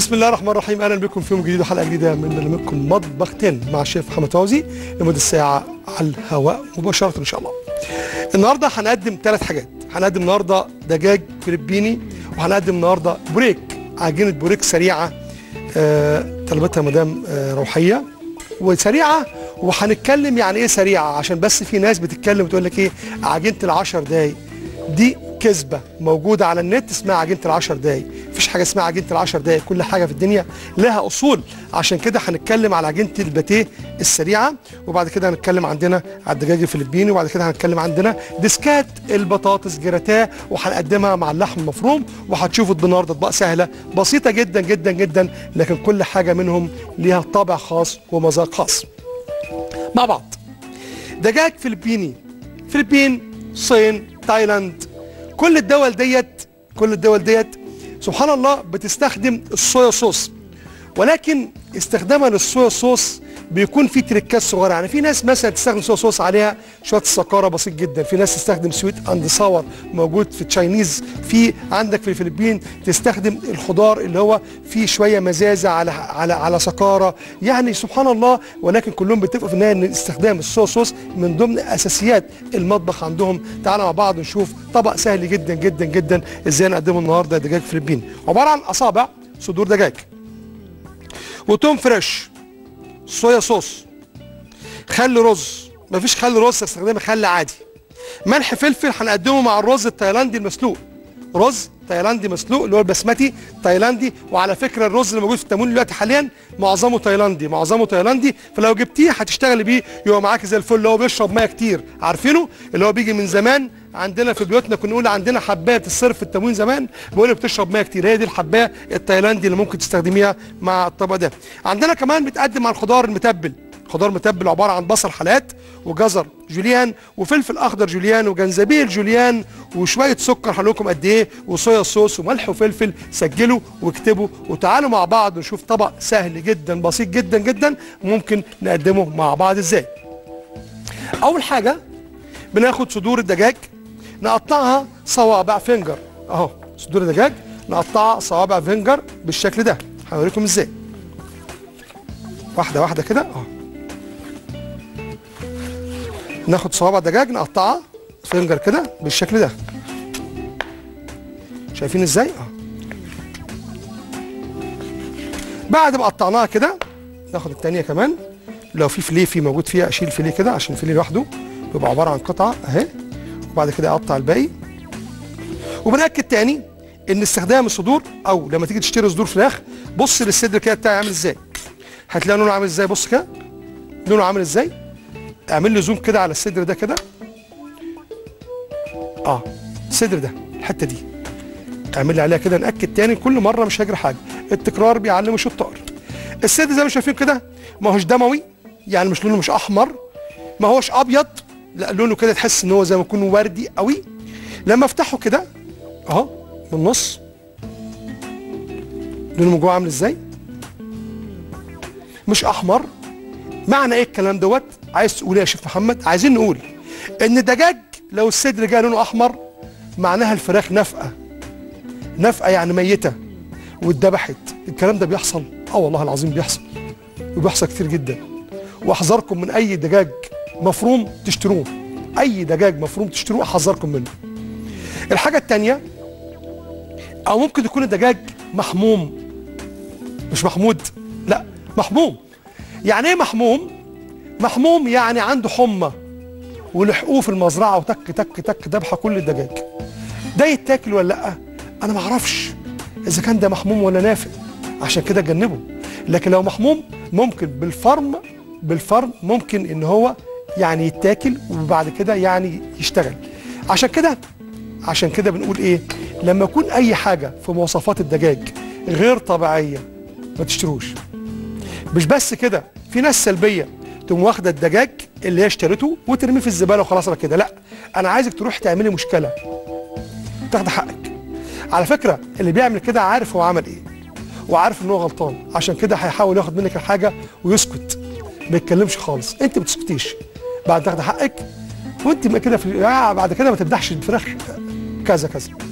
بسم الله الرحمن الرحيم اهلا بكم في يوم جديد وحلقه جديده من برنامجكم مطبخ 10 مع الشيف محمد فوزي لمده ساعه على الهواء مباشره ان شاء الله. النهارده هنقدم ثلاث حاجات، هنقدم النهارده دجاج فلبيني وهنقدم النهارده بوريك عجينه بوريك سريعه آه طلبتها مدام آه روحيه وسريعه وهنتكلم يعني ايه سريعه عشان بس في ناس بتتكلم وتقول لك ايه عجينه العشر دقايق دي كذبه موجوده على النت اسمها عجينه العشر دقايق مفيش حاجه اسمها عجينه العشر دقايق كل حاجه في الدنيا لها اصول عشان كده هنتكلم على عجينه الباتيه السريعه وبعد كده هنتكلم عندنا على الدجاج الفلبيني وبعد كده هنتكلم عندنا ديسكات البطاطس جراتاه وهنقدمها مع اللحم المفروم وهتشوفوا النهارده اطباق سهله بسيطه جدا جدا جدا لكن كل حاجه منهم ليها طابع خاص ومذاق خاص مع بعض دجاج فلبيني فلبين الصين تايلاند كل الدول ديت كل الدول ديت سبحان الله بتستخدم الصويا صوص ولكن استخدامها للصويا صوص بيكون في تريكات صغيره يعني في ناس مثلا تستخدم صويا صوص عليها شويه السكاره بسيط جدا في ناس تستخدم سويت اند ساور موجود في التشاينيز في عندك في الفلبين تستخدم الخضار اللي هو فيه شويه مزازه على على على سكاره يعني سبحان الله ولكن كلهم بيتفقوا في النهايه ان استخدام الصويا صوص من ضمن اساسيات المطبخ عندهم تعالى مع بعض نشوف طبق سهل جدا جدا جدا ازاي نقدمه النهارده دجاج فلبيني عباره عن اصابع صدور دجاج وتوم فريش صويا صوص خل رز مفيش خل رز استخدمي خل عادي ملح فلفل هنقدمه مع الرز التايلاندي المسلوق رز تايلاندي مسلوق اللي هو البسمتي تايلاندي وعلى فكره الرز اللي موجود في التموين دلوقتي حاليا معظمه تايلاندي معظمه تايلاندي فلو جبتيه هتشتغلي بيه يبقى معاك زي الفل اللي هو بيشرب ميه كتير عارفينه اللي هو بيجي من زمان عندنا في بيوتنا كنا نقول عندنا حبايه الصرف في التموين زمان بيقول لك بتشرب ميه كتير هي دي الحبايه التايلاندي اللي ممكن تستخدميها مع الطبق ده عندنا كمان بتقدم مع الخضار المتبل خضار متبل عباره عن بصل حلات وجزر جوليان وفلفل اخضر جوليان وجنزبيل جوليان وشويه سكر هقول لكم قد ايه وصويا صوص وملح وفلفل سجلوا واكتبوا وتعالوا مع بعض نشوف طبق سهل جدا بسيط جدا جدا ممكن نقدمه مع بعض ازاي اول حاجه بناخد صدور الدجاج نقطعها صوابع فينجر اهو صدور الدجاج نقطعها صوابع فينجر بالشكل ده هوريكم ازاي واحده واحده كده اهو ناخد صوابع دجاج نقطعها فينجر كده بالشكل ده شايفين ازاي اه بعد ما قطعناها كده ناخد التانية كمان لو في فيليه في موجود فيها اشيل فيليه كده عشان الفيليه لوحده بيبقى عباره عن قطعه اهي وبعد كده اقطع الباقي وبنأكد تاني ان استخدام الصدور او لما تيجي تشتري صدور فراخ بص للصدر كده بتاعي عامل ازاي هتلاقي لونه عامل ازاي بص كده لونه عامل ازاي اعمل لي زوم كده على الصدر ده كده اه الصدر ده الحته دي اعمل لي عليها كده ناكد تاني كل مره مش هجري حاجه التكرار بيعلم الشطار الصدر زي ما شايفين كده ما هوش دموي يعني مش لونه مش احمر ما هوش ابيض لا لونه كده تحس ان هو زي ما يكون وردي قوي لما افتحه كده اهو من النص لونه من جوه عامل ازاي مش احمر معنى ايه الكلام دوت عايز تقول ايه يا شيخ محمد عايزين نقول ان الدجاج لو الصدر جاي لونه احمر معناها الفراخ نفقه نفقه يعني ميته واتذبحت الكلام ده بيحصل اه والله العظيم بيحصل وبيحصل كتير جدا واحذركم من اي دجاج مفروم تشتروه اي دجاج مفروم تشتروه احذركم منه الحاجه الثانيه او ممكن يكون الدجاج محموم مش محمود لا محموم يعني ايه محموم محموم يعني عنده حمى ولحقوه في المزرعه وتك تك تك ذبحه كل الدجاج ده يتاكل ولا لا انا ما اعرفش اذا كان ده محموم ولا نافق عشان كده جنبه لكن لو محموم ممكن بالفرم بالفرم ممكن ان هو يعني يتاكل وبعد كده يعني يشتغل عشان كده عشان كده بنقول ايه لما يكون اي حاجه في مواصفات الدجاج غير طبيعيه ما تشتروش مش بس كده في ناس سلبيه تقوم واخده الدجاج اللي هي اشترته وترميه في الزباله وخلاص على كده لا انا عايزك تروح تعملي مشكله تاخد حقك على فكره اللي بيعمل كده عارف هو عمل ايه وعارف ان هو غلطان عشان كده هيحاول ياخد منك الحاجه ويسكت ما يتكلمش خالص انت ما بتسكتيش بعد تاخد حقك وانت ما كده في آه بعد كده ما تمدحش الفراخ كذا كذا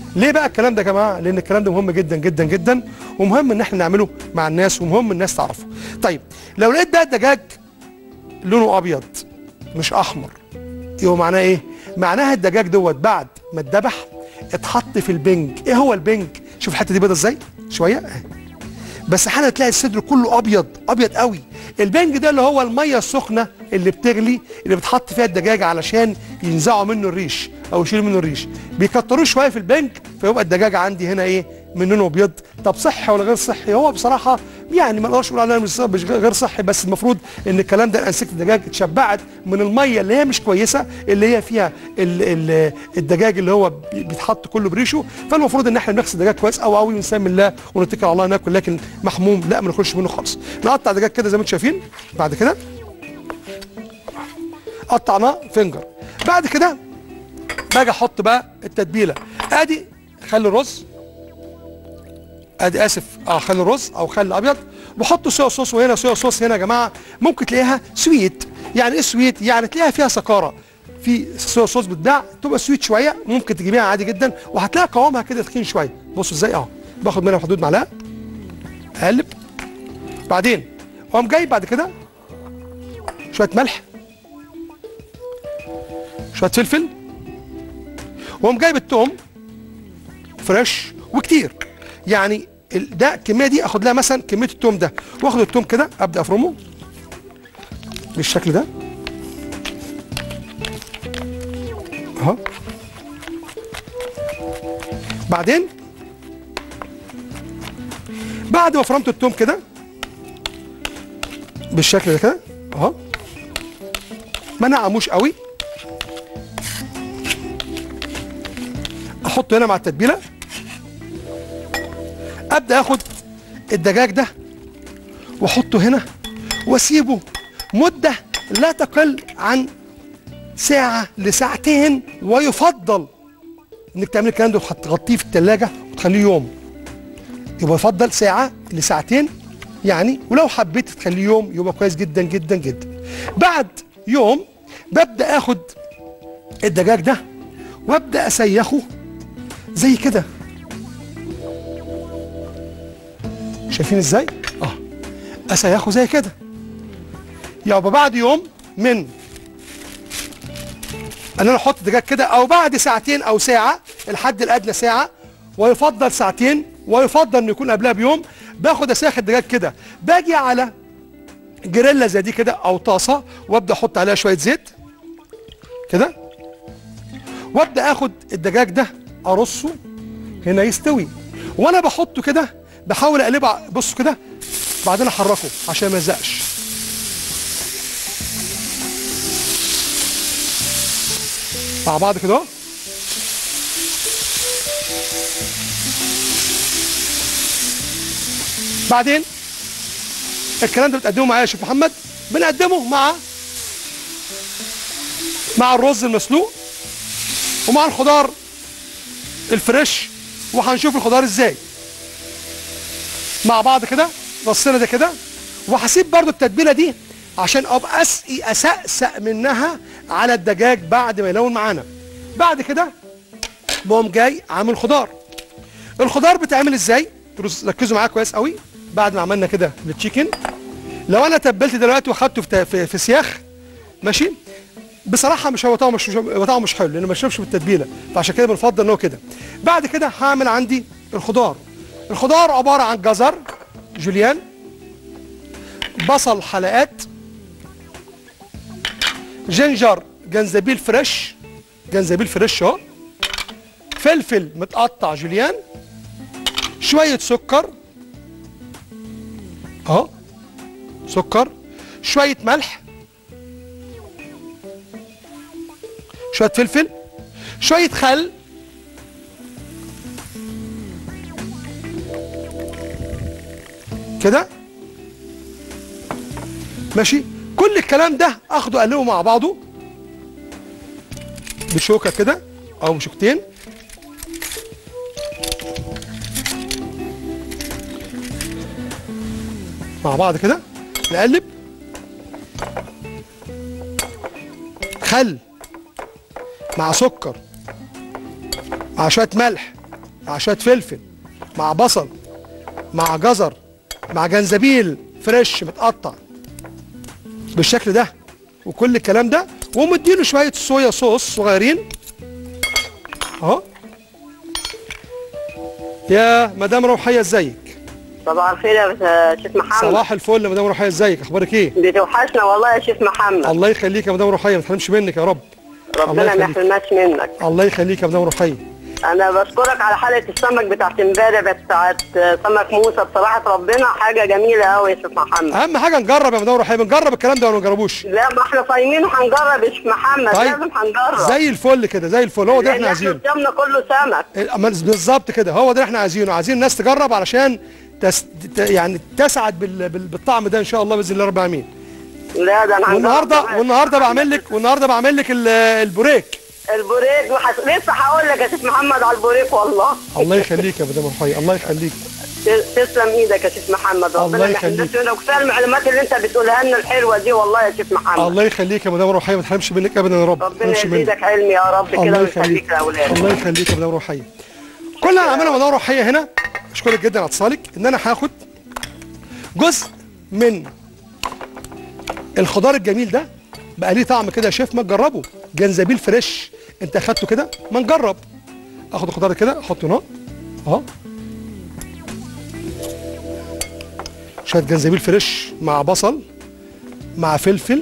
ليه بقى الكلام ده يا جماعه لان الكلام ده مهم جدا جدا جدا ومهم ان احنا نعمله مع الناس ومهم الناس تعرفه طيب لو لقيت ده الدجاج لونه ابيض مش احمر يبقى معناه ايه معناها الدجاج دوت بعد ما اتذبح اتحط في البنج ايه هو البنج شوف الحته دي بيضه ازاي شويه اهي بس حالا تلاقي الصدر كله ابيض ابيض قوي البنج ده اللي هو الميه السخنه اللي بتغلي اللي بتحط فيها الدجاج علشان ينزعوا منه الريش او يشيلوا منه الريش بيكتروه شويه في البنج فيبقى الدجاج عندي هنا ايه من لونه ابيض طب صحي ولا غير صحي هو بصراحه يعني ما نقدرش نقول عليها مش مش غير صحي بس المفروض ان الكلام ده انسجه الدجاج اتشبعت من الميه اللي هي مش كويسه اللي هي فيها ال ال الدجاج اللي هو بي- بيتحط كله بريشه فالمفروض ان احنا نغسل الدجاج كويس قوي قوي ونسمي الله ونتكل على الله ناكل لكن محموم لا ما ناكلش منه خالص نقطع الدجاج كده زي ما انتم شايفين بعد كده قطعناه فنجر بعد كده باجي احط بقى التتبيله ادي خل الرز ادي اسف اه خل الرز او خل ابيض بحط صويا صوص وهنا صويا صوص هنا يا جماعه ممكن تلاقيها سويت يعني ايه سويت يعني تلاقيها فيها سكاره في صويا صوص بتباع تبقى سويت شويه ممكن تجيبيها عادي جدا وهتلاقي قوامها كده تخين شويه بصوا ازاي اهو باخد منها في حدود معلقه اقلب بعدين اقوم جاي بعد كده شويه ملح شويه فلفل واقوم جايب التوم فريش وكتير يعني ال- ده الكميه دي اخد لها مثلا كميه التوم ده واخد التوم كده ابدا افرمه بالشكل ده اهو بعدين بعد ما فرمت التوم كده بالشكل ده كده اهو ما نعموش قوي احطه هنا مع التتبيله ابدا اخد الدجاج ده واحطه هنا واسيبه مده لا تقل عن ساعه لساعتين ويفضل انك تعملي الكلام ده وتغطيه في الثلاجه وتخليه يوم يبقى يفضل ساعه لساعتين يعني ولو حبيت تخليه يوم يبقى كويس جدا جدا جدا بعد يوم ببدا اخد الدجاج ده وابدا اسيخه زي كده شايفين ازاي اه اسيخه زي كده يبقى بعد يوم من ان انا احط دجاج كده او بعد ساعتين او ساعه الحد الادنى ساعه ويفضل ساعتين ويفضل انه يكون قبلها بيوم باخد اسيخ الدجاج كده باجي على جريلا زي دي كده او طاسه وابدا احط عليها شويه زيت كده وابدا اخد الدجاج ده ارصه هنا يستوي وانا بحطه كده بحاول اقلبه ع- بصوا كده بعدين احركه عشان ما يلزقش مع بعض كده اهو. بعدين الكلام ده بتقدمه معايا يا شيخ محمد بنقدمه مع مع الرز المسلوق ومع الخضار الفريش وهنشوف الخضار ازاي مع بعض كده رصنا ده كده وهسيب برضو التتبيله دي عشان ابقى اسقي اسقسق منها على الدجاج بعد ما يلون معانا بعد كده بقوم جاي عامل خضار الخضار بتعمل ازاي رز- ركزوا معايا كويس قوي بعد ما عملنا كده التشيكن لو انا تبلت دلوقتي واخدته في, ت- في, في سياخ ماشي بصراحه مش هو طعمه مش هو طعمه مش حلو لانه ما يشربش بالتتبيله فعشان كده بنفضل ان هو كده بعد كده هعمل عندي الخضار الخضار عباره عن جزر جوليان بصل حلقات جنجر جنزبيل فريش جنزبيل فريش اهو فلفل متقطع جوليان شويه سكر اهو سكر شويه ملح شويه فلفل شويه خل كده ماشي كل الكلام ده اخده اقلبه مع بعضه بشوكه كده او بشوكتين مع بعض كده نقلب خل مع سكر مع شويه ملح مع شويه فلفل مع بصل مع جزر مع جنزبيل فريش متقطع بالشكل ده وكل الكلام ده ومديله شويه صويا صوص صغيرين اهو يا مدام روحيه ازيك صباح الخير يا شيخ محمد صباح الفل يا مدام روحيه ازيك اخبارك ايه بتوحشنا والله يا شيخ محمد الله يخليك يا مدام روحيه ما تحرمش منك يا رب ربنا ما يخليك. يحرمناش منك الله يخليك يا مدام روحيه انا بشكرك على حلقه السمك بتاعت امبارح بتاعت سمك موسى بصراحه ربنا حاجه جميله قوي يا شيخ محمد اهم حاجه نجرب يا مدام روحيه بنجرب الكلام ده ولا ما نجربوش لا ما احنا صايمين وهنجرب يا شيخ محمد طيب لازم هنجرب زي الفل كده زي الفل هو ده اللي احنا لأن عايزينه قدامنا كله سمك الأمان- بالظبط كده هو ده اللي احنا عايزينه عايزين الناس تجرب علشان تس... ت- يعني تسعد بال... بال... بالطعم ده ان شاء الله باذن الله رب العالمين لا ده انا هنجرب والنهارده كمان. والنهارده بعمل لك والنهارده بعمل لك ال- البوريك البوريك وحس... لسه هقول لك يا شيخ محمد على البوريك والله الله يخليك يا مدام روحيه الله يخليك ت- تسلم ايدك يا شيخ محمد الله ربنا ما يخليك. يحرمناش منك وكفايه المعلومات اللي انت بتقولها لنا الحلوه دي والله يا شيخ محمد الله يخليك يا مدام روحيه ما تحرمش منك ابدا يا رب ما ربنا تحرمش منك يزيدك علم يا رب كده الله ويخليك يخليك لاولادك الله يخليك يا مدام روحيه كل اللي هنعمله يا مدام روحيه هنا اشكرك جدا على اتصالك ان انا هاخد جزء من الخضار الجميل ده بقى ليه طعم كده يا شيف ما تجربه جنزبيل فريش انت اخدته كده ما نجرب اخد الخضار كده احطه هنا اهو شويه جنزبيل فريش مع بصل مع فلفل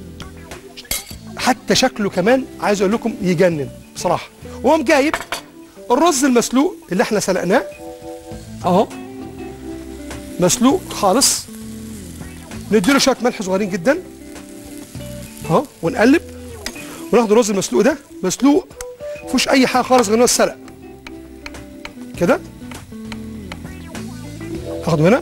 حتى شكله كمان عايز اقول لكم يجنن بصراحه وقوم جايب الرز المسلوق اللي احنا سلقناه اهو مسلوق خالص نديله شويه ملح صغيرين جدا اهو ونقلب وناخد الرز المسلوق ده مسلوق مفيهوش اي حاجه خالص غير إن هو السلق كده هاخده هنا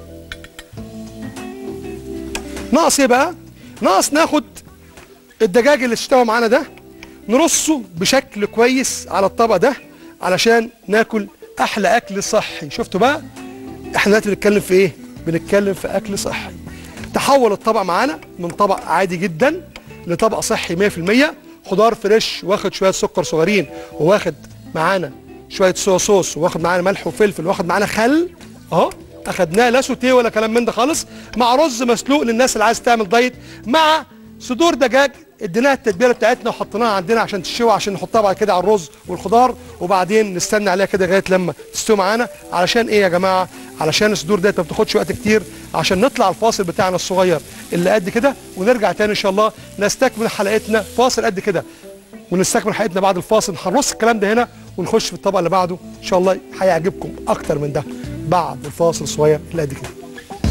ناقص ايه بقى ناقص ناخد الدجاج اللي اشتوى معانا ده نرصه بشكل كويس على الطبق ده علشان ناكل احلى اكل صحي شفتوا بقى احنا دلوقتي بنتكلم في ايه بنتكلم في اكل صحي تحول الطبق معانا من طبق عادي جدا لطبق صحي 100% خضار فريش واخد شويه سكر صغيرين وواخد معانا شويه صويا صوص واخد معانا ملح وفلفل واخد معانا خل اهو اخدناه لا سوتيه ولا كلام من ده خالص مع رز مسلوق للناس اللي عايز تعمل دايت مع صدور دجاج اديناها التتبيله بتاعتنا وحطيناها عندنا عشان تشوي عشان نحطها بعد كده على الرز والخضار وبعدين نستنى عليها كده لغايه لما تستوي معانا علشان ايه يا جماعه علشان الصدور ديت ما بتاخدش وقت كتير عشان نطلع الفاصل بتاعنا الصغير اللي قد كده ونرجع تاني ان شاء الله نستكمل حلقتنا فاصل قد كده ونستكمل حلقتنا بعد الفاصل هنرص الكلام ده هنا ونخش في الطبق اللي بعده ان شاء الله هيعجبكم اكتر من ده بعد الفاصل الصغير اللي قد كده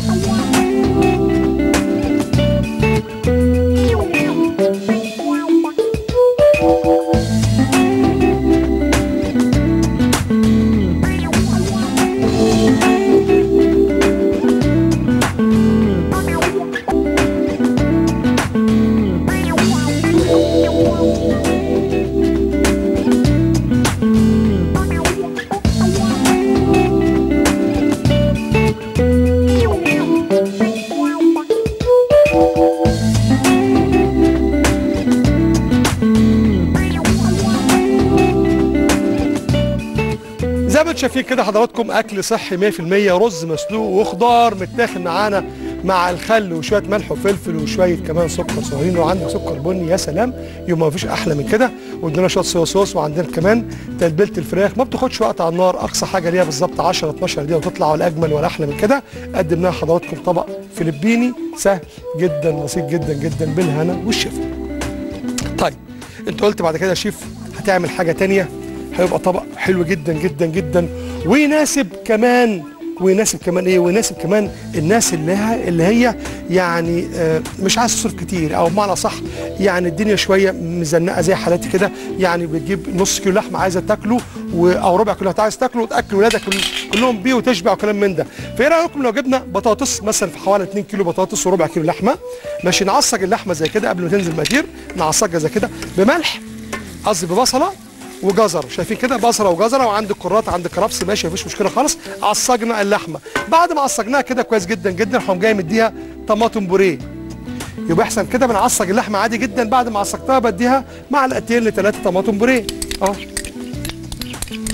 زي ما انتم شايفين كده حضراتكم اكل صحي 100% رز مسلوق وخضار متاخد معانا مع الخل وشويه ملح وفلفل وشويه كمان سكر صغيرين لو عندك سكر بني يا سلام يبقى ما فيش احلى من كده وعندنا شويه صويا صوص وعندنا كمان تتبيله الفراخ ما بتاخدش وقت على النار اقصى حاجه ليها بالظبط 10 12 دقيقه وتطلع ولا اجمل ولا احلى من كده قدمناها لحضراتكم طبق فلبيني سهل جدا بسيط جدا جدا بالهنا والشفا طيب انت قلت بعد كده يا شيف هتعمل حاجه تانية هيبقى طبق حلو جدا جدا جدا ويناسب كمان ويناسب كمان ايه ويناسب كمان الناس اللي هي اللي هي يعني آه، مش عايز تصرف كتير او بمعنى صح يعني الدنيا شويه مزنقه زي حالاتي كده يعني بتجيب نص كيلو لحمه عايزه تاكله و- او ربع كيلو عايز تاكله وتاكل ولادك كل- كلهم بيه وتشبع وكلام من ده فايه رايكم لو جبنا بطاطس مثلا في حوالي 2 كيلو بطاطس وربع كيلو لحمه ماشي نعصج اللحمه زي كده قبل ما تنزل المقادير نعصجها زي كده بملح قصدي ببصله وجزر شايفين كده بصله وجزره وعندك كرات عندك كرفس ماشي مفيش مشكله خالص عصجنا اللحمه بعد ما عصجناها كده كويس جدا جدا هقوم جاي مديها طماطم بوريه يبقى احسن كده بنعصج اللحمه عادي جدا بعد ما عصجتها بديها معلقتين لثلاثه طماطم بوريه اه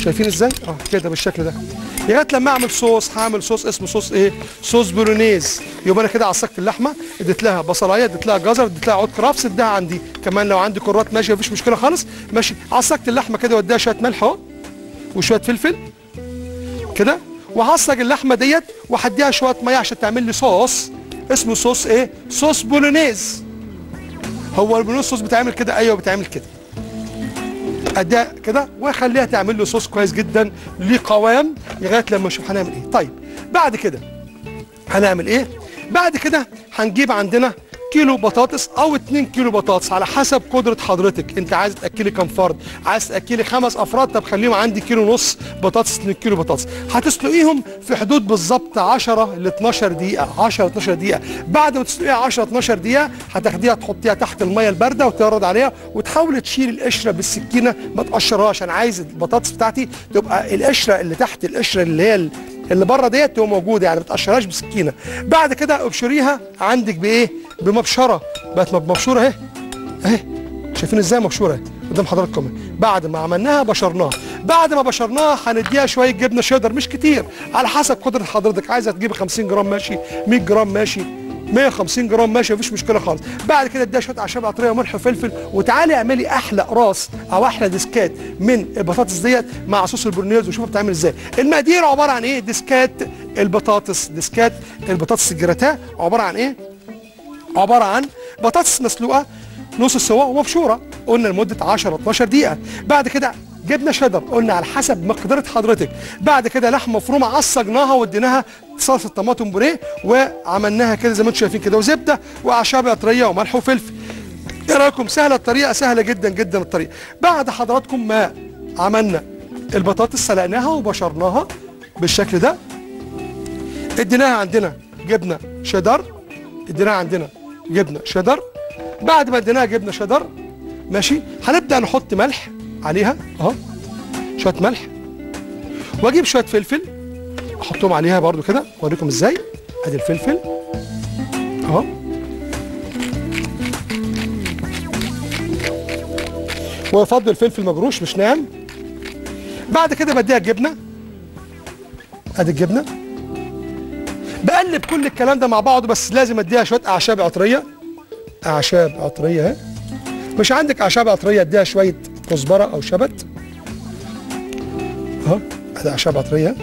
شايفين ازاي اه كده بالشكل ده لغايه لما اعمل صوص هعمل صوص اسمه صوص ايه صوص بولونيز يبقى انا كده عصقت اللحمه اديت لها بصلايه اديت لها جزر اديت لها عود كرافس اديها عندي كمان لو عندي كرات ماشي مفيش مشكله خالص ماشي عصقت اللحمه كده واديها شويه ملح اهو وشويه فلفل كده وهعصج اللحمه ديت وهديها شويه ميه عشان تعمل لي صوص اسمه صوص ايه صوص بولونيز هو البولونيز صوص بيتعمل كده ايوه بيتعمل كده اديها كده واخليها تعمل له صوص كويس جدا ليه قوام لغايه لما نشوف هنعمل ايه طيب بعد كده هنعمل ايه بعد كده هنجيب عندنا كيلو بطاطس او 2 كيلو بطاطس على حسب قدره حضرتك انت عايز تاكلي كام فرد عايز تاكلي خمس افراد طب خليهم عندي كيلو ونص بطاطس 2 كيلو بطاطس هتسلقيهم في حدود بالظبط 10 ل 12 دقيقه 10 ل 12 دقيقه بعد ما تسلقيها 10 12 دقيقه هتاخديها تحطيها تحت الميه البارده وترد عليها وتحاولي تشيل القشره بالسكينه ما تقشرهاش انا عايز البطاطس بتاعتي تبقى القشره اللي تحت القشره اللي هي اللي بره ديت تبقى موجوده يعني ما تقشرهاش بسكينه بعد كده ابشريها عندك بايه بمبشره بقت مبشوره اهي اهي شايفين ازاي مبشوره اهي قدام حضراتكم اهي. بعد ما عملناها بشرناها بعد ما بشرناها هنديها شويه جبنه شيدر مش كتير على حسب قدره حضرتك عايزه تجيبي 50 جرام ماشي 100 جرام ماشي 150 جرام ماشي مفيش مشكله خالص بعد كده اديها شويه اعشاب عطريه وملح وفلفل وتعالي اعملي احلى قراص او احلى ديسكات من البطاطس ديت مع صوص البورنيز وشوفها بتعمل ازاي المقادير عباره عن ايه ديسكات البطاطس ديسكات البطاطس الجراتاه عباره عن ايه عباره عن بطاطس مسلوقه نص سوا ومبشوره قلنا لمده 10 12 دقيقه بعد كده جبنه شيدر قلنا على حسب مقدره حضرتك بعد كده لحمه مفرومه عصجناها واديناها صلصه طماطم بوريه وعملناها كده زي ما انتم شايفين كده وزبده واعشاب عطريه وملح وفلفل ايه رايكم سهله الطريقه سهله جدا جدا الطريقه بعد حضراتكم ما عملنا البطاطس سلقناها وبشرناها بالشكل ده اديناها عندنا جبنه شيدر اديناها عندنا جبنه شيدر بعد ما اديناها جبنه شيدر ماشي هنبدا نحط ملح عليها اهو شويه ملح واجيب شويه فلفل احطهم عليها برضو كده اوريكم ازاي ادي الفلفل اهو ويفضل فلفل مجروش مش ناعم بعد كده بديها الجبنه ادي الجبنه بقلب كل الكلام ده مع بعضه بس لازم اديها شويه اعشاب عطريه اعشاب عطريه اهي مش عندك اعشاب عطريه اديها شويه كزبره او شبت اهو ادي اعشاب عطريه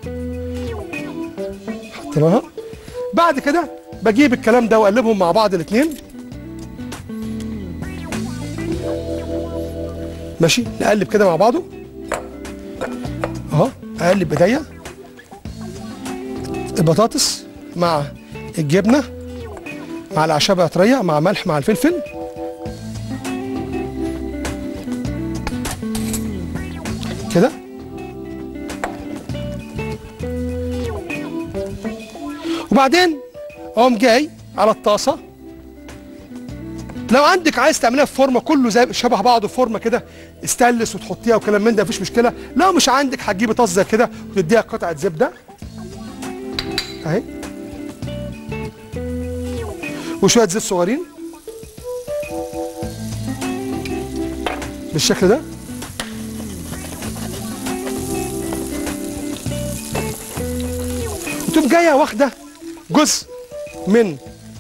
حطيناها بعد كده بجيب الكلام ده واقلبهم مع بعض الاثنين ماشي نقلب كده مع بعضه اهو اقلب بايديا البطاطس مع الجبنه مع الاعشاب العطريه مع ملح مع الفلفل كده وبعدين اقوم جاي على الطاسه لو عندك عايز تعمليها في فورمه كله زي شبه بعضه فورمه كده استانلس وتحطيها وكلام من ده مفيش مشكله لو مش عندك هتجيبي طاسه زي كده وتديها قطعه زبده اهي وشويه زيت صغيرين بالشكل ده وتقوم جايه واخده جزء من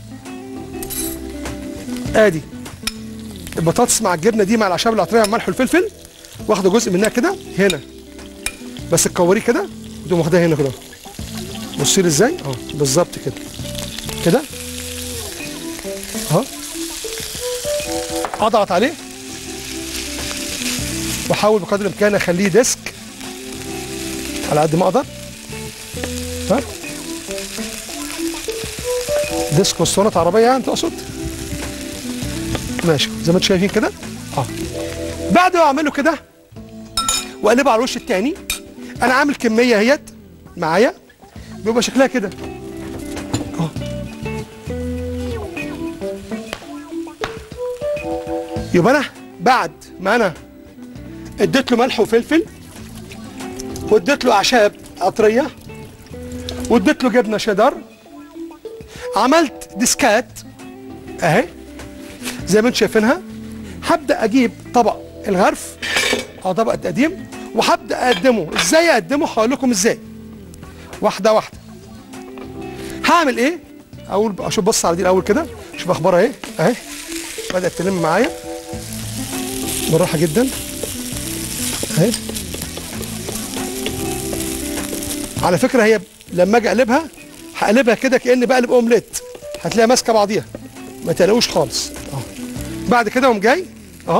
ادي البطاطس مع الجبنه دي مع الاعشاب العطريه مع الملح والفلفل واخده جزء منها كده هنا بس تكوريه كده وتقوم واخداها هنا كده بصي لي ازاي اه بالظبط كده كده اهو اضغط عليه واحاول بقدر الامكان اخليه ديسك على قد ما اقدر ها ديسك اسطوانه عربيه يعني تقصد ماشي زي ما انتم شايفين كده اه بعد ما اعمله كده واقلبه على الوش التاني انا عامل كميه اهيت معايا بيبقى شكلها كده اه يبقى انا بعد ما انا اديت له ملح وفلفل واديت له اعشاب عطريه واديت له جبنه شيدر عملت ديسكات اهي زي ما انتم شايفينها هبدا اجيب طبق الغرف او طبق التقديم وهبدا اقدمه ازاي اقدمه هقول لكم ازاي واحده واحده هعمل ايه اول اشوف بص على دي الاول كده شوف اخبارها ايه اهي بدات تلم معايا بالراحه جدا اهي على فكره هي لما اجي اقلبها هقلبها كده كاني بقلب اومليت هتلاقيها ماسكه بعضيها ما تقلقوش خالص اهو بعد كده اقوم جاي اهو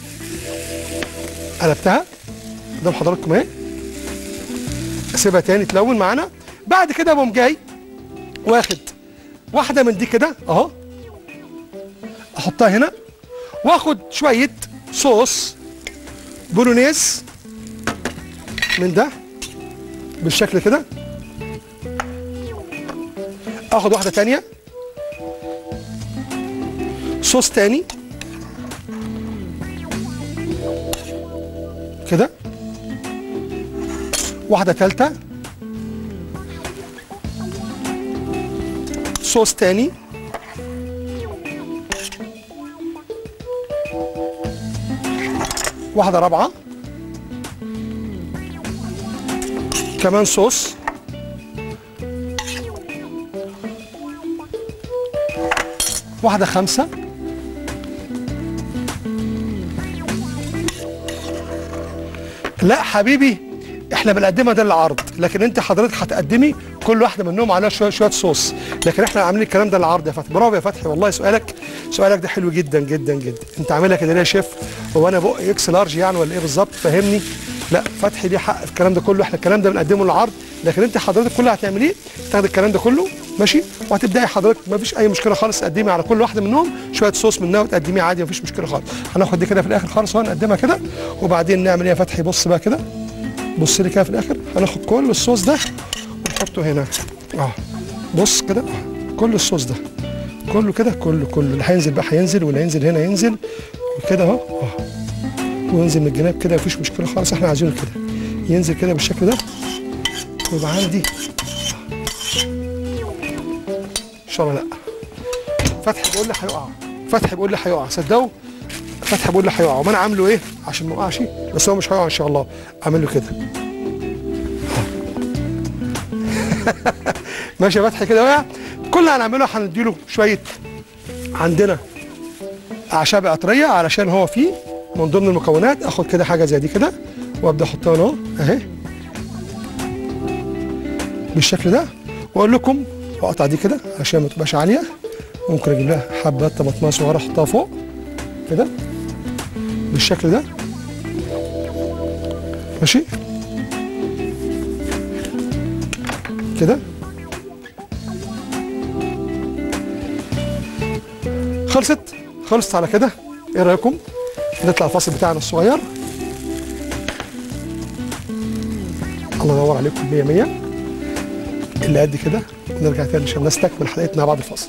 قلبتها قدام حضراتكم اهي اسيبها تاني تلون معانا بعد كده بقوم جاي واخد واحده من دي كده اهو احطها هنا واخد شويه صوص بولونيز من ده بالشكل كده اخد واحده تانية صوص تاني كده واحده تالتة صوص تاني واحده رابعه كمان صوص واحدة خمسة لا حبيبي احنا بنقدمها ده للعرض لكن انت حضرتك هتقدمي كل واحده منهم عليها شويه شويه صوص لكن احنا عاملين الكلام ده للعرض يا فتحي برافو يا فتحي والله سؤالك سؤالك ده حلو جدا جدا جدا انت عاملها كده ليه يا شيف هو انا بق اكس لارج يعني ولا ايه بالظبط فهمني لا فتحي ليه حق في الكلام ده كله احنا الكلام ده بنقدمه للعرض لكن انت حضرتك كل اللي هتعمليه تاخد الكلام ده كله ماشي وهتبداي حضرتك ما فيش اي مشكله خالص تقدمي على كل واحده منهم شويه صوص منها وتقدميه عادي ما فيش مشكله خالص هناخد دي كده في الاخر خالص وهنقدمها كده وبعدين نعمل ايه يا فتحي بص بقى كده بص لي كده في الاخر هناخد كل الصوص ده ونحطه هنا اه بص كده آه. كل الصوص ده كله كده كله كله اللي هينزل بقى هينزل واللي هينزل هنا ينزل وكده اهو اه وينزل من الجناب كده مفيش مشكله خالص احنا عايزينه كده ينزل كده بالشكل ده ويبقى عندي ان شاء الله لا فتحي بيقول لي هيقع فتحي بيقول لي هيقع صدقوا فتحي بيقول لي هيقع وما انا عامله ايه عشان ما يقعش بس هو مش هيقع ان شاء الله اعمل له كده ماشي يا فتحي كده وقع كل اللي هنعمله هنديله شويه عندنا اعشاب عطريه علشان هو فيه من ضمن المكونات اخد كده حاجه زي دي كده وابدا احطها هنا اهو اهي بالشكل ده واقول لكم واقطع دي كده عشان ما تبقاش عاليه ممكن اجيب لها حبات طماطمايه صغيره احطها فوق كده بالشكل ده ماشي كده خلصت خلصت على كده ايه رايكم نطلع الفاصل بتاعنا الصغير الله ينور عليكم 100 100 اللي قد كده ونرجع تاني عشان نستكمل حلقتنا بعد الفاصل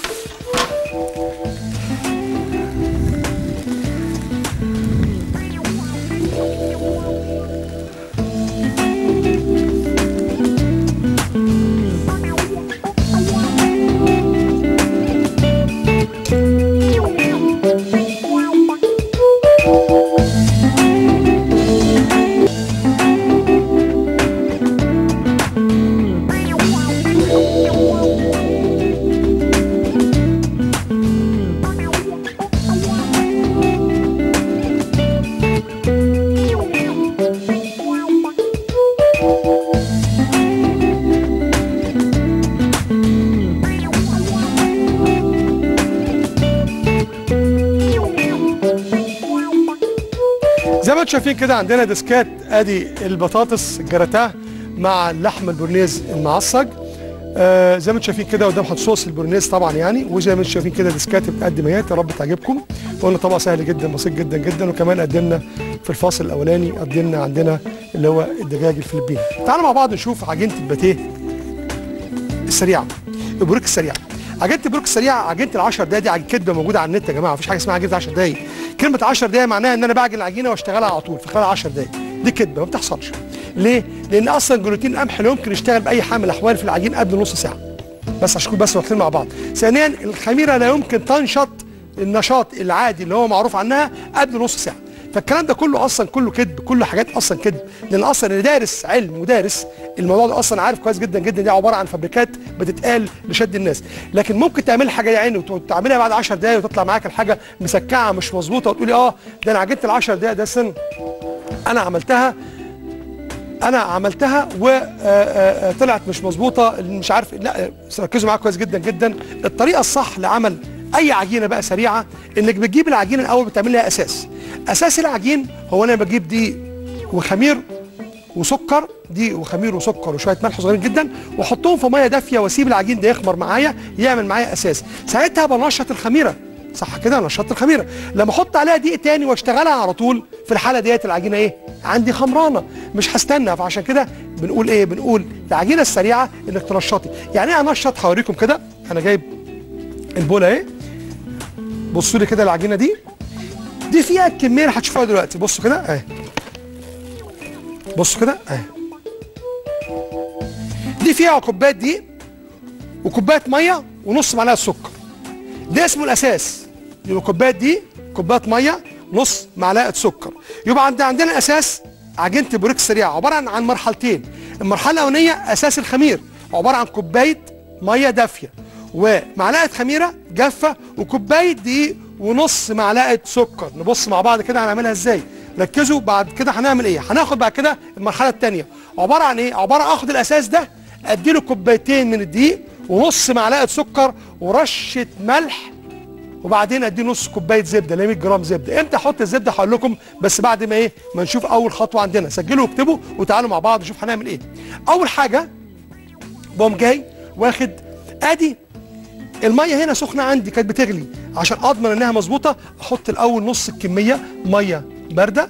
زي ما انتم شايفين كده عندنا ديسكات ادي البطاطس الجراتاه مع اللحم البورنيز المعصج آه زي ما انتم شايفين كده قدام حط صوص البورنيز طبعا يعني وزي ما انتم شايفين كده ديسكات بتقدم اهيت يا رب تعجبكم وقلنا طبق سهل جدا بسيط جدا جدا وكمان قدمنا في الفاصل الاولاني قدمنا عندنا اللي هو الدجاج الفلبيني تعالوا مع بعض نشوف عجينه الباتيه السريعه البروك السريعه عجينه البروك السريعه عجينه ال 10 دقايق دي عج- كدبه موجوده على النت يا جماعه مفيش حاجه اسمها عجينه 10 دقايق كلمه 10 دقايق معناها ان انا بعجن العجينه واشتغلها على طول في خلال 10 دقايق دي كدبه ما بتحصلش ليه؟ لان اصلا جلوتين القمح لا يمكن يشتغل باي حال من الاحوال في العجين قبل نص ساعه بس عشان نكون بس واقفين مع بعض ثانيا الخميره لا يمكن تنشط النشاط العادي اللي هو معروف عنها قبل نص ساعه فالكلام ده كله اصلا كله كذب كله حاجات اصلا كذب لان اصلا اللي دارس علم ودارس الموضوع ده اصلا عارف كويس جدا جدا دي عباره عن فابريكات بتتقال لشد الناس لكن ممكن تعمل حاجه يا عيني وتعملها بعد 10 دقايق وتطلع معاك الحاجه مسكعه مش مظبوطه وتقولي اه ده انا عجنت ال 10 دقايق ده سن انا عملتها انا عملتها وطلعت مش مظبوطه مش عارف لا ركزوا معايا كويس جدا جدا الطريقه الصح لعمل اي عجينه بقى سريعه انك بتجيب العجينه الاول بتعمل لها اساس اساس العجين هو انا بجيب دقيق وخمير وسكر دقيق وخمير وسكر وشويه ملح صغيرين جدا واحطهم في ميه دافيه واسيب العجين ده يخمر معايا يعمل معايا اساس ساعتها بنشط الخميره صح كده نشطت الخميره لما احط عليها دقيق تاني واشتغلها على طول في الحاله ديت العجينه ايه عندي خمرانه مش هستنى فعشان كده بنقول ايه بنقول العجينه السريعه انك تنشطي يعني ايه انشط هوريكم كده انا جايب البوله اهي بصوا لي كده العجينه دي دي فيها الكميه اللي هتشوفوها دلوقتي بصوا كده اهي بصوا كده اهي دي فيها كوبايه دقيق وكوبايه ميه ونص معلقه سكر ده اسمه الاساس يبقى كوبايه دقيق كوبايه ميه نص معلقه سكر يبقى عند عندنا اساس عجينه البوريك السريعه عباره عن عن مرحلتين المرحله الاولانيه اساس الخمير عباره عن كوبايه ميه دافيه ومعلقه خميره جافه وكوبايه دقيق ونص معلقه سكر نبص مع بعض كده هنعملها ازاي ركزوا بعد كده هنعمل ايه هناخد بعد كده المرحله الثانيه عباره عن ايه عباره عن اخد الاساس ده اديله كوبايتين من الدقيق ونص معلقه سكر ورشه ملح وبعدين اديه نص كوبايه زبده اللي هي 100 جرام زبده امتى احط الزبده هقول لكم بس بعد ما ايه ما نشوف اول خطوه عندنا سجلوا واكتبوا وتعالوا مع بعض نشوف هنعمل ايه اول حاجه بقوم جاي واخد ادي الميه هنا سخنه عندي كانت بتغلي عشان اضمن انها مظبوطه احط الاول نص الكميه ميه بارده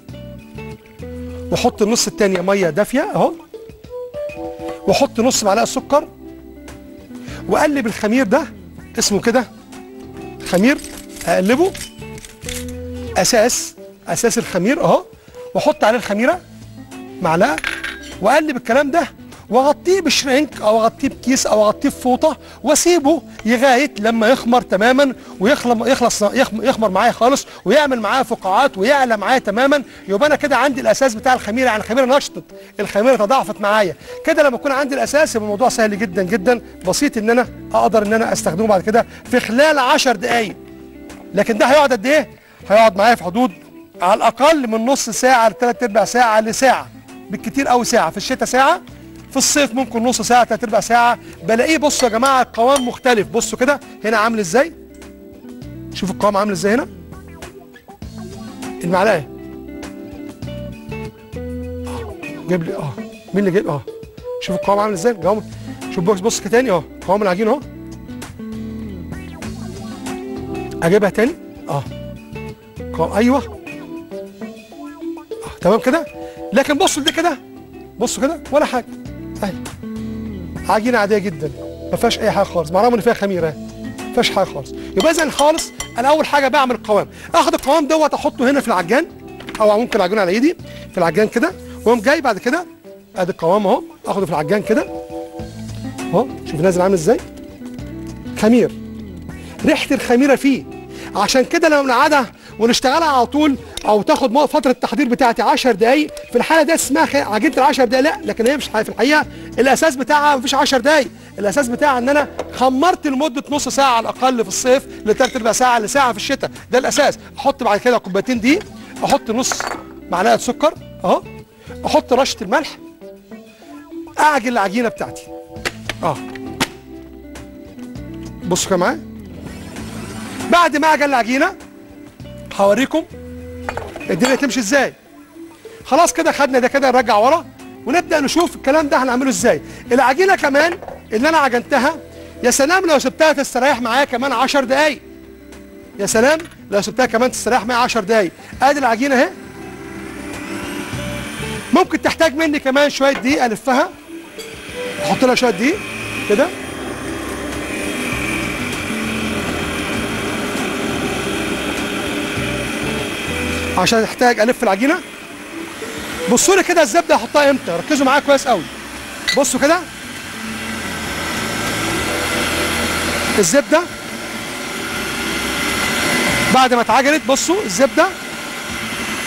واحط النص الثانيه ميه دافيه اهو واحط نص معلقه سكر واقلب الخمير ده اسمه كده خمير اقلبه اساس اساس الخمير اهو واحط عليه الخميره معلقه واقلب الكلام ده واغطيه بشرينك او اغطيه بكيس او اغطيه بفوطه واسيبه لغايه لما يخمر تماما ويخلص يخلص يخمر معايا خالص ويعمل معايا فقاعات ويعلى معايا تماما يبقى انا كده عندي الاساس بتاع الخميره يعني الخميره نشطت الخميره تضاعفت معايا كده لما يكون عندي الاساس يبقى الموضوع سهل جدا جدا بسيط ان انا اقدر ان انا استخدمه بعد كده في خلال 10 دقائق لكن ده هيقعد قد ايه؟ هيقعد معايا في حدود على الاقل من نص ساعه لثلاث ارباع ساعه لساعه بالكتير قوي ساعه في الشتاء ساعه في الصيف ممكن نص ساعه ثلاث ارباع ساعه بلاقيه بصوا يا جماعه القوام مختلف بصوا كده هنا عامل ازاي شوفوا القوام عامل ازاي هنا المعلقه جيب لي اه مين اللي جايب اه شوف القوام عامل ازاي القوام شوف بص بص كده تاني اه قوام العجين اهو اجيبها تاني اه قوام ايوه آه. تمام كده لكن بصوا ده كده بصوا كده ولا حاجه اهي عجينه عاديه جدا ما فيهاش اي حاجه خالص مع ان فيها خميره ما فيهاش حاجه خالص يبقى اذا خالص انا اول حاجه بعمل القوام اخد القوام دوت احطه هنا في العجان او ممكن العجين على ايدي في العجان كده واقوم جاي بعد كده ادي القوام اهو اخده في العجان كده اهو شوف نازل عامل ازاي خمير ريحه الخميره فيه عشان كده لما نقعدها ونشتغلها على طول او تاخد فتره التحضير بتاعتي 10 دقائق في الحاله دي اسمها عجينه ال 10 دقائق لا لكن هي مش في الحقيقه الاساس بتاعها مفيش 10 دقائق الاساس بتاعها ان انا خمرت لمده نص ساعه على الاقل في الصيف لثلاث ارباع ساعه لساعه في الشتاء ده الاساس احط بعد كده كوبايتين دي احط نص معلقه سكر اهو احط رشه الملح اعجن العجينه بتاعتي اه بصوا كده معايا بعد ما اعجن العجينه هوريكم الدنيا تمشي ازاي خلاص كده خدنا ده كده نرجع ورا ونبدا نشوف الكلام ده هنعمله ازاي العجينه كمان اللي انا عجنتها يا سلام لو سبتها تستريح معايا كمان 10 دقايق يا سلام لو سبتها كمان تستريح معايا 10 دقايق ادي العجينه اهي ممكن تحتاج مني كمان شويه دقيق الفها احط لها شويه دقيق كده عشان احتاج الف العجينه بصوا لي كده الزبده احطها امتى ركزوا معايا كويس قوي بصوا كده الزبده بعد ما اتعجنت بصوا الزبده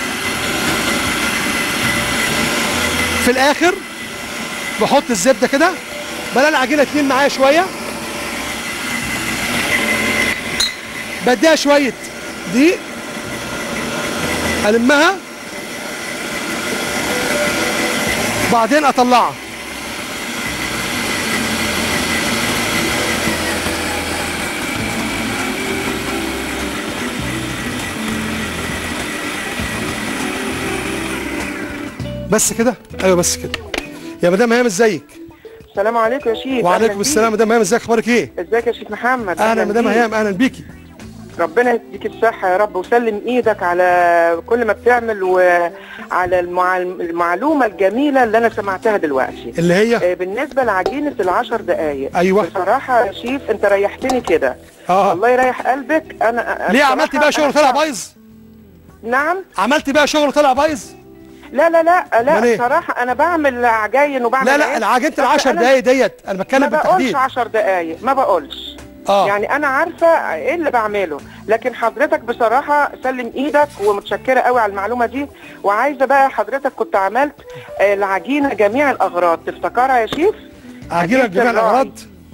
في الاخر بحط الزبده كده بلاقي العجينه تميل معايا شويه بديها شويه دقيق المها بعدين اطلعها بس كده ايوه بس كده يا مدام هيام ازيك السلام عليكم يا شيخ وعليكم أهلاً السلام مدام هيام ازيك اخبارك ايه بيك. ازيك يا شيخ محمد اهلا مدام بيك. هيام اهلا بيكي ربنا يديك الصحة يا رب وسلم ايدك على كل ما بتعمل وعلى المع... المعلومة الجميلة اللي انا سمعتها دلوقتي اللي هي آه، بالنسبة لعجينة العشر دقايق أيوة. بصراحة يا شيف انت ريحتني كده اه الله يريح قلبك انا ليه بصراحة عملتي بقى شغل أنا طلع شعب- بايظ نعم عملتي بقى شغل طلع بايظ لا لا لا أمال لا إيه؟ بصراحة انا بعمل عجاين وبعمل لا لا عيش، العجينه بس العشر أنا دقايق ديت انا ما بتكلم بقولش بالتحديد عشر دقايق ما بقولش اه يعني انا عارفه ايه اللي بعمله لكن حضرتك بصراحه سلم ايدك ومتشكره قوي على المعلومه دي وعايزه بقى حضرتك كنت عملت آه، العجينه جميع الاغراض تفتكرها يا شيف عجينه عجينة جميع الراعي. الاغراض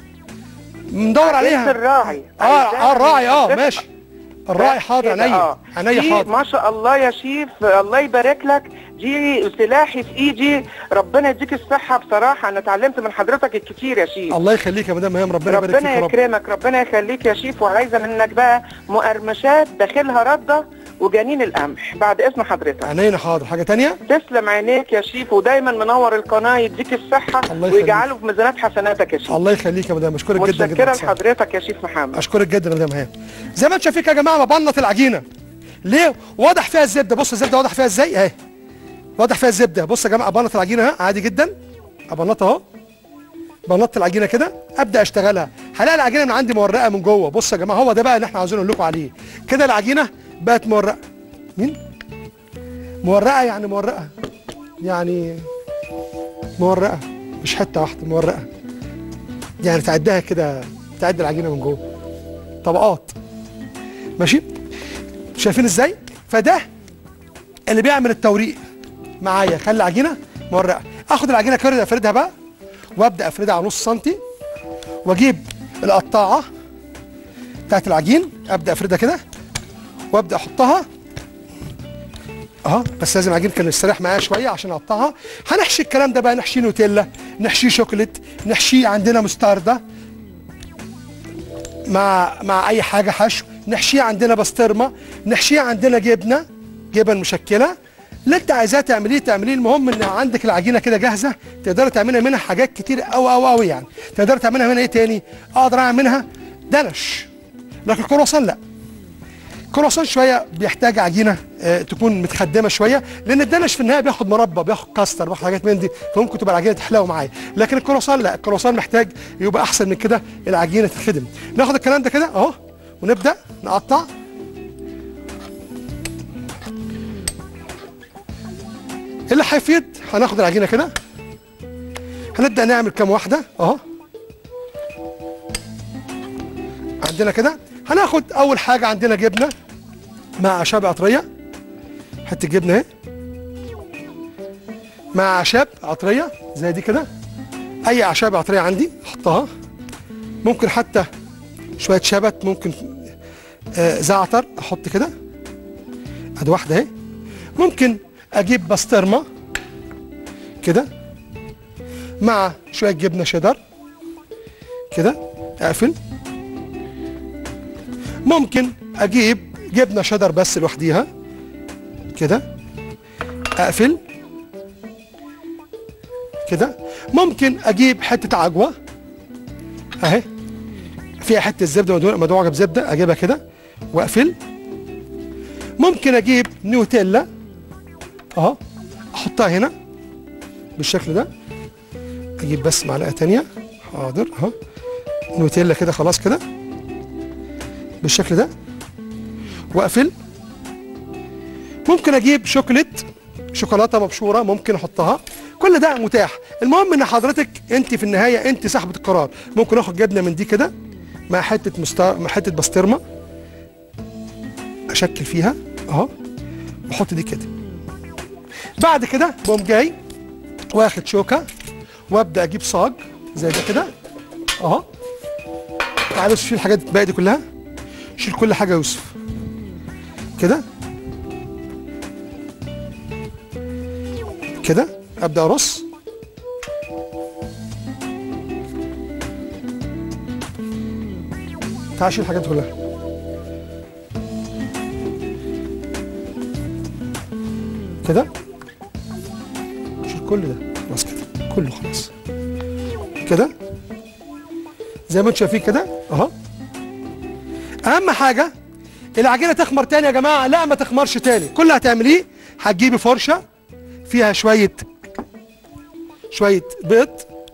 ندور عجينة عليها الراعي اه عايزاها اه الراعي اه حضرتك ماشي الراعي بس حاضر كده، عينيا آه. عينيا دي حاضر ما شاء الله يا شيف الله يبارك لك دي سلاحي في ايدي ربنا يديك الصحه بصراحه انا اتعلمت من حضرتك الكتير يا شيف الله يخليك يا مدام هيام ربنا يبارك فيك ربنا يا رب يكرمك ربنا يخليك يا شيف وعايزه منك بقى مقرمشات داخلها رده وجنين القمح بعد اذن حضرتك عينينا حاضر حاجه تانية تسلم عينيك يا شيف ودايما منور القناه يديك الصحه الله يخليك. ويجعله في ميزانات حسناتك يا شيف الله يخليك يا مدام اشكرك جدا جدا متشكره بصراحة. لحضرتك يا شيف محمد اشكرك جدا يا مدام هيام زي ما انتم شايفين كده يا جماعه ببنط العجينه ليه واضح فيها الزبده بص الزبده واضح فيها ازاي اهي واضح فيها الزبده بص يا جماعه ابنط العجينه اهي عادي جدا ابنطها اهو بنط العجينه كده ابدا اشتغلها هلاقي العجينه من عندي مورقه من جوه بص يا جماعه هو ده بقى اللي احنا عاوزين نقول لكم عليه كده العجينه بقت مورقه مين مورقه يعني مورقه يعني مورقه مش حته واحده مورقه يعني تعدها كده تعد العجينه من جوه طبقات ماشي شايفين ازاي فده اللي بيعمل التوريق معايا خلي العجينه مورقه اخد العجينه كده افردها بقى وابدا افردها على نص سنتي واجيب القطاعه بتاعت العجين ابدا افردها كده وابدا احطها اه بس لازم العجين كان يستريح معايا شويه عشان اقطعها هنحشي الكلام ده بقى نحشيه نوتيلا نحشيه شوكليت نحشيه عندنا مستردة مع مع اي حاجه حشو نحشيه عندنا بسطرمه نحشيه عندنا جبنه جبن مشكله اللي انت عايزاه تعمليه تعمليه المهم ان عندك العجينه كده جاهزه تقدر تعملها منها حاجات كتير قوي قوي قوي يعني تقدر تعملها منها ايه تاني اقدر اعمل منها دنش لكن الكرواسون لا الكرواسون شويه بيحتاج عجينه آه تكون متخدمه شويه لان الدنش في النهايه بياخد مربى بياخد كاستر بياخد حاجات من دي فممكن تبقى العجينه تحلو معايا لكن الكرواسون لا الكرواسون محتاج يبقى احسن من كده العجينه تتخدم ناخد الكلام ده كده اهو ونبدا نقطع اللي هيفيد هناخد العجينه كده هنبدا نعمل كام واحده اهو عندنا كده هناخد اول حاجه عندنا جبنه مع اعشاب عطريه حته جبنه اهي مع اعشاب عطريه زي دي كده اي اعشاب عطريه عندي احطها ممكن حتى شويه شبت ممكن آه زعتر احط كده ادي واحده اهي ممكن اجيب بسطرمه كده مع شويه جبنه شيدر كده اقفل ممكن اجيب جبنه شيدر بس لوحديها كده اقفل كده ممكن اجيب حته عجوه اهي فيها حته زبده مدوعه مدوعه بزبده اجيبها كده واقفل ممكن اجيب نيوتيلا اهو احطها هنا بالشكل ده اجيب بس معلقه تانية حاضر اهو نوتيلا كده خلاص كده بالشكل ده واقفل ممكن اجيب شوكليت شوكولاته مبشوره ممكن احطها كل ده متاح المهم ان حضرتك انت في النهايه انت صاحبه القرار ممكن اخد جبنه من دي كده مع حته مستا... مع حته بسطرمه اشكل فيها اهو واحط دي كده بعد كده بقوم جاي واخد شوكه وابدا اجيب صاج زي ده كده اهو تعالى بس شيل الحاجات الباقيه دي كلها شيل كل حاجه يا يوسف كده كده ابدا ارص تعال شيل الحاجات دي كلها كده شيل كل ده خلاص كده كله خلاص كده زي ما انتم شايفين كده اهو اهم حاجه العجينه تخمر تاني يا جماعه لا ما تخمرش تاني كل اللي هتعمليه هتجيبي فرشه فيها شويه شويه بيض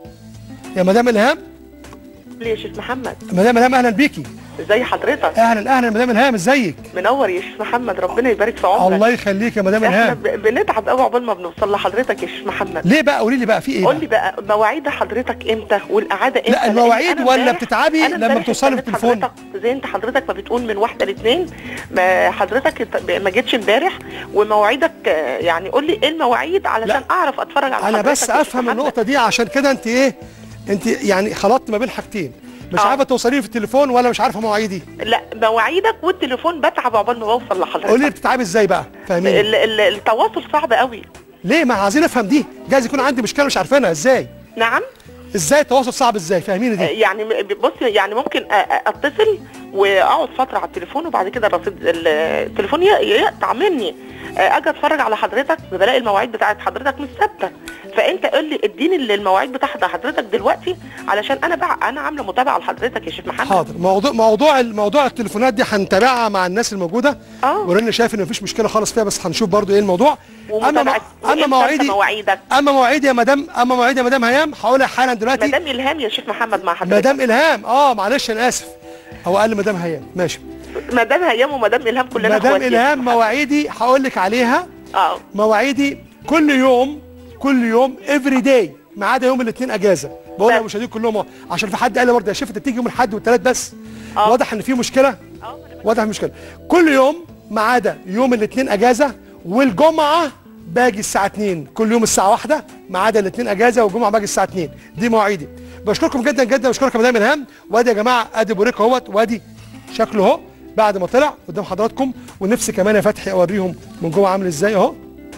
يا مدام الهام ليه يا شيخ محمد مدام الهام اهلا بيكي ازي حضرتك اهلا اهلا مدام الهام ازيك منور يا شيخ محمد ربنا يبارك في عمرك الله يخليك يا مدام احنا الهام ب- بنتعب قوي عقبال ما بنوصل لحضرتك يا شيخ محمد ليه بقى قولي لي بقى في ايه قول بقى؟ لي بقى مواعيد حضرتك امتى والقعده امتى لا، لأن المواعيد أنا ولا امبارح- بتتعبي أنا لما امبارح بتوصلي استنيت بالتليفون؟ حضرتك زي انت حضرتك ما بتقول من واحده لاثنين ما حضرتك ات- ما جيتش امبارح ومواعيدك آه، يعني قول لي ايه المواعيد علشان لا. اعرف اتفرج على انا حضرتك بس يا شيخ افهم محمد. النقطه دي عشان كده انت ايه انت يعني خلطت ما بين حاجتين مش آه. عارفه توصلي في التليفون ولا مش عارفه مواعيدي لا مواعيدك والتليفون بتعب عقبال ما بوصل لحضرتك قولي لي بتتعبي ازاي بقى فاهميني ال- ال- التواصل صعب قوي ليه ما عايزين افهم دي جايز يكون عندي مشكله مش عارفينها ازاي نعم ازاي التواصل صعب ازاي فاهميني دي يعني م- بص يعني ممكن أ- أ- اتصل واقعد فتره على التليفون وبعد كده الرصيد ال- التليفون ي- يقطع مني اجي اتفرج على حضرتك بلاقي المواعيد بتاعت حضرتك مش ثابته فانت قول لي اديني ال- المواعيد بتاعت حضرتك دلوقتي علشان انا بقى انا عامله متابعه لحضرتك يا شيخ محمد حاضر موضوع موضوع موضوع التليفونات دي هنتابعها مع الناس الموجوده آه. ولان شايف ان مفيش مشكله خالص فيها بس هنشوف برضو ايه الموضوع اما ومتابعة- اما وإمتى مواعيدي مواعيدك اما مواعيدي يا مدام اما مواعيدي يا مدام هيام هقولها حالا دلوقتي مدام الهام يا شيخ محمد مع حضرتك مدام الهام اه معلش انا اسف هو قال مدام هيام ماشي مدام هيام ومدام الهام كلنا مدام اخوات يا شيخ الهام محمد. مواعيدي هقول لك عليها اه مواعيدي كل يوم كل يوم افري داي ما عدا يوم الاثنين اجازه بقول بس. للمشاهدين كلهم أهو، عشان في حد قال لي برضه يا شيف انت بتيجي يوم الاحد والثلاث بس آه. واضح ان في مشكله اه واضح في مشكله كل يوم ما عدا يوم الاثنين اجازه والجمعه باجي الساعه 2 كل يوم الساعه 1 ما عدا الاثنين اجازه والجمعه باجي الساعه 2 دي مواعيدي بشكركم جدا جدا بشكرك يا مدام الهام وادي يا جماعه ادي بوريك اهوت وادي شكله اهو بعد ما طلع قدام حضراتكم ونفسي كمان يا فتحي اوريهم من جوه عامل ازاي اهو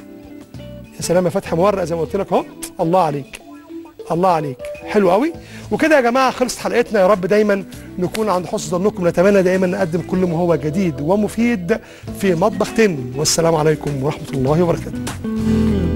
يا سلام يا فتحي مورق زي ما قلت لك اهو الله عليك الله عليك حلو قوي وكده يا جماعه خلصت حلقتنا يا رب دايما نكون عند حسن ظنكم نتمنى دائما نقدم كل ما هو جديد ومفيد في مطبخ تن والسلام عليكم ورحمه الله وبركاته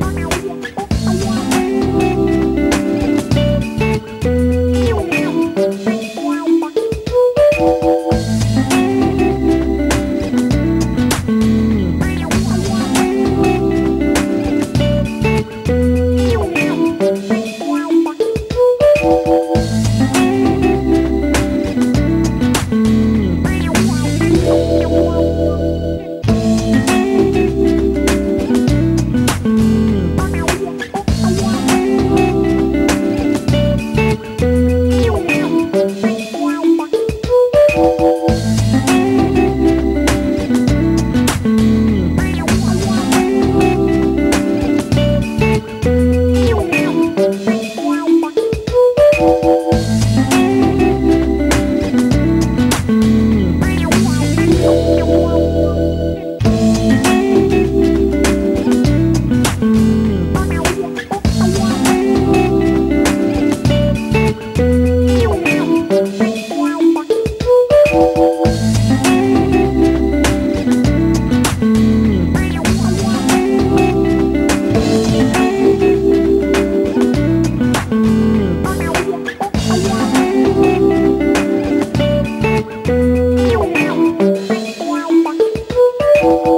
Thank you.